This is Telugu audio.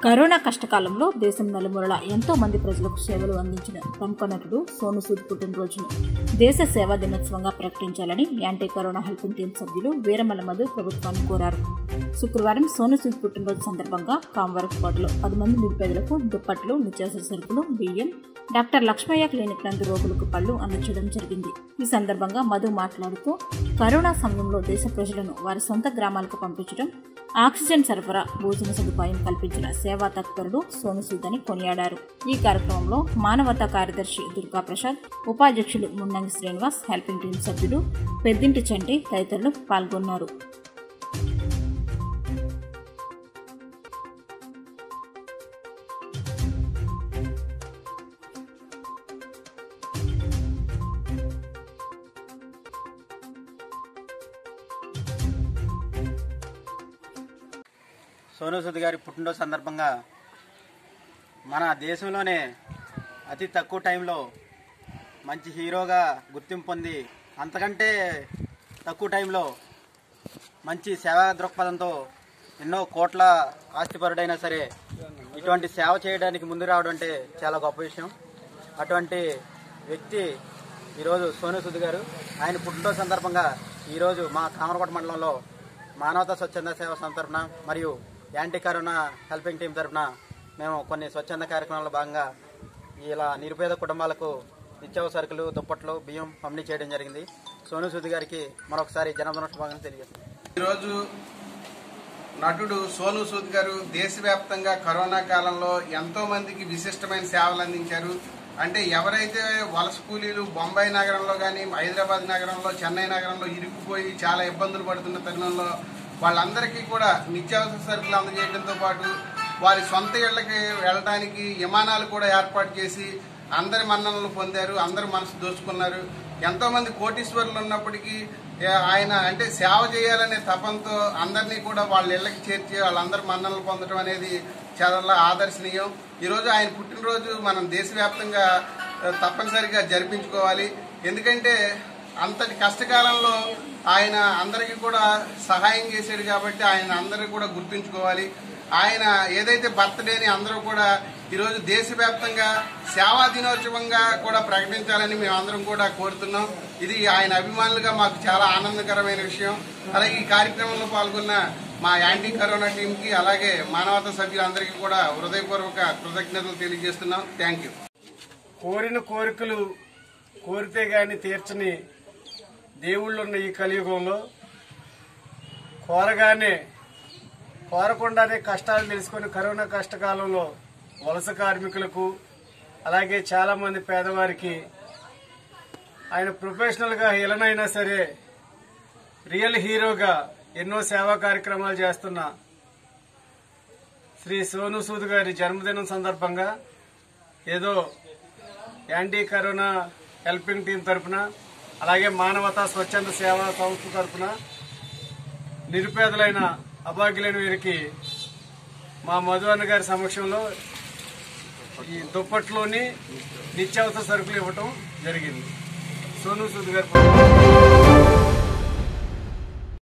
కరోనా కష్టకాలంలో దేశం నలుమూలల ఎంతో మంది ప్రజలకు సేవలు అందించిన ప్రముఖ నటుడు సోను సూద్ పుట్టినరోజును దేశ సేవా దినోత్సవంగా ప్రకటించాలని యాంటీ కరోనా హెల్పింగ్ టీం సభ్యులు వీరమల్ల మధు ప్రభుత్వాన్ని కోరారు శుక్రవారం సోను సూద్ పుట్టినరోజు సందర్భంగా కామవరపుకోటలో పది మంది నిరుపేదలకు దుప్పట్లు నిత్యావసర సరుకులు బియ్యం డాక్టర్ లక్ష్మయ్య క్లినిక్ నందు రోగులకు పళ్ళు అందచేయడం జరిగింది ఈ సందర్భంగా మధు మాట్లాడుతూ కరోనా సమయంలో దేశ ప్రజలను వారి సొంత గ్రామాలకు పంపించడం ఆక్సిజన్ సరఫరా భోజన సదుపాయం కల్పించిన సేవా తత్పరుడు సోను సూద్ అని కొనియాడారు ఈ కార్యక్రమంలో మానవతా కార్యదర్శి దుర్గా ప్రసాద్ ఉపాధ్యక్షులు మున్నంగి శ్రీనివాస్ హెల్పింగ్ టీం సభ్యులు పెద్దింటి చంటి తదితరులు పాల్గొన్నారు సోను సూద్ గారి పుట్టినరోజు సందర్భంగా మన దేశంలోనే అతి తక్కువ టైంలో మంచి హీరోగా గుర్తింపు పొంది అంతకంటే తక్కువ టైంలో మంచి సేవా దృక్పథంతో ఎన్నో కోట్ల ఆస్తిపరుడైనా సరే ఇటువంటి సేవ చేయడానికి ముందు రావడం అంటే చాలా గొప్ప విషయం అటువంటి వ్యక్తి ఈరోజు సోను సూద్ గారు ఆయన పుట్టినరోజు సందర్భంగా ఈరోజు మా కామరకోట మండలంలో మానవతా స్వచ్ఛంద సేవ సంస్థ తరఫున మరియు యాంటీ కరోనా హెల్పింగ్ టీం తరఫున మేము కొన్ని స్వచ్ఛంద కార్యక్రమాల్లో భాగంగా ఇలా నిరుపేద కుటుంబాలకు నిత్యావసర సరుకులు దుప్పట్లు బియ్యం పంపిణీ చేయడం జరిగింది సోను సూద్ గారికి మరొకసారి జన్మదిన శుభాకాంక్షలు తెలియజేస్తాం ఈరోజు నటుడు సోను సూద్ గారు దేశవ్యాప్తంగా కరోనా కాలంలో ఎంతో మందికి విశిష్టమైన సేవలు అందించారు అంటే ఎవరైతే వలస కూలీలు బొంబాయి నగరంలో కానీ హైదరాబాద్ నగరంలో చెన్నై నగరంలో ఇరుక్కుపోయి చాలా ఇబ్బందులు పడుతున్న తరుణంలో వాళ్ళందరికీ కూడా నిత్యావసర సరుకులు అందజేయడంతో పాటు వారి సొంత ఇళ్లకి వెళ్ళడానికి విమానాలు కూడా ఏర్పాటు చేసి అందరి మన్ననలు పొందారు అందరి మనసు దోచుకున్నారు ఎంతో మంది కోటీశ్వరులు ఉన్నప్పటికీ ఏ, ఆయన అంటే సేవ చేయాలనే తపంతో అందరినీ కూడా వాళ్ళ ఇళ్ళకి చేర్చి వాళ్ళందరి మన్ననలు పొందడం అనేది చాలా ఆదర్శనీయం ఈరోజు ఆయన పుట్టినరోజు మనం దేశవ్యాప్తంగా ఆ, తప్పనిసరిగా జరిపించుకోవాలి ఎందుకంటే అంతటి కష్టకాలంలో ఆయన అందరికీ కూడా సహాయం చేశాడు కాబట్టి ఆయన అందరూ కూడా గుర్తుంచుకోవాలి ఆయన ఏదైతే బర్త్డేని అందరూ కూడా ఈరోజు దేశవ్యాప్తంగా సేవా దినోత్సవంగా కూడా ప్రకటించాలని మేము అందరం కూడా కోరుతున్నాం ఇది ఆయన అభిమానులుగా మాకు చాలా ఆనందకరమైన విషయం అలాగే ఈ కార్యక్రమంలో పాల్గొన్న మా యాంటీ కరోనా టీంకి అలాగే మానవతా సభ్యులందరికీ కూడా హృదయపూర్వక కృతజ్ఞతలు తెలియజేస్తున్నాం థ్యాంక్ యూ కోరిన కోరికలు కోరితే గాని తీర్చని దేవుళ్ళున్న ఈ కలియుగంలో కోరగానే కోరకుండానే కష్టాలు తెలుసుకొని కరోనా కష్టకాలంలో వలస కార్మికులకు అలాగే చాలా మంది పేదవారికి ఆయన ప్రొఫెషనల్ గా ఎలనైనా సరే రియల్ హీరోగా ఎన్నో సేవా కార్యక్రమాలు చేస్తున్న శ్రీ సోను సూద్ గారి జన్మదినం సందర్భంగా ఏదో యాంటీ కరోనా హెల్పింగ్ టీం తరపున అలాగే మానవతా స్వచ్ఛంద సేవా సంస్థ తరపున నిరుపేదలైన అభాగ్యులైన వీరికి మా మధు అన్న గారి సమక్షంలో ఈ దుప్పట్లోని నిత్యావసర సరుకులు ఇవ్వటం జరిగింది సోను సూద్ గారి